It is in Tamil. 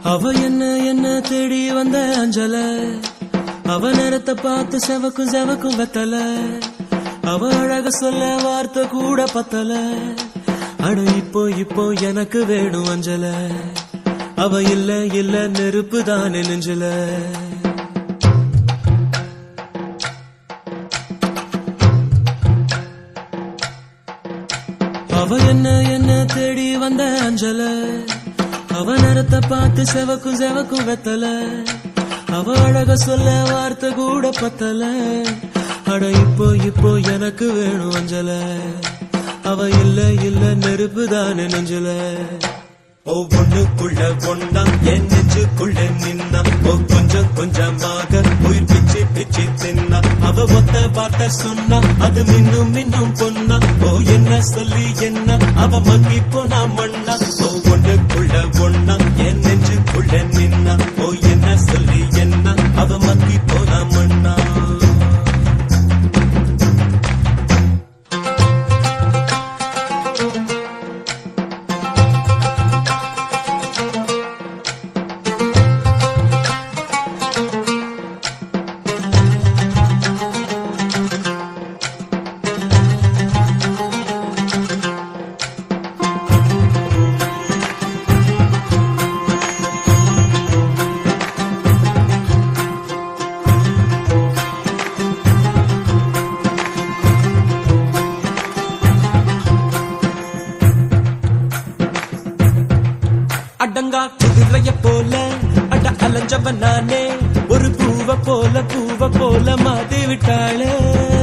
அவ என்ன என்ன தேடி வந்த அஞ்சல அவ நேரத்தை பார்த்து செவக்கும் செவக்கும் வெத்தல அவ அழக சொல்ல வார்த்தை கூட பத்தல அட இப்போ இப்போ எனக்கு வேணும் அஞ்சல அவ இல்ல இல்ல நெருப்பு தானே நெஞ்சல அவ என்ன என்ன தேடி வந்த அஞ்சல அவ நேரத்தை பார்த்து செவக்கும் செவக்கும் வெத்தல அவ அழக சொல்ல வார்த்தை கூட பத்தல அட இப்போ இப்போ எனக்கு வேணும் அஞ்சல அவ இல்ல இல்ல நெருப்பு தானே நெஞ்சல ஒவ்வொன்னுக்குள்ள ஒன்னா என் நெஞ்சுக்குள்ள நின்னா ஓ கொஞ்சம் கொஞ்சமாக உயிர் பிச்சு பிச்சு தின்னா அவ ஒத்த வார்த்தை சொன்னா அது மின்னும் மின்னும் பொன்னா ஓ என்ன சொல்லி என்ன அவ மங்கி போனா மண்ணா ஓ ஒண்ணுக்குள்ள ஒன்னா என் நெஞ்சுக்குள்ள நின்னா ஓ என்ன சொல்லி என்ன அவ மங்கி போனா மண்ணா அடங்கா குதிரைய போல அட அலைஞ்சவன் நானே ஒரு பூவ போல பூவ போல மாத்தி விட்டாளே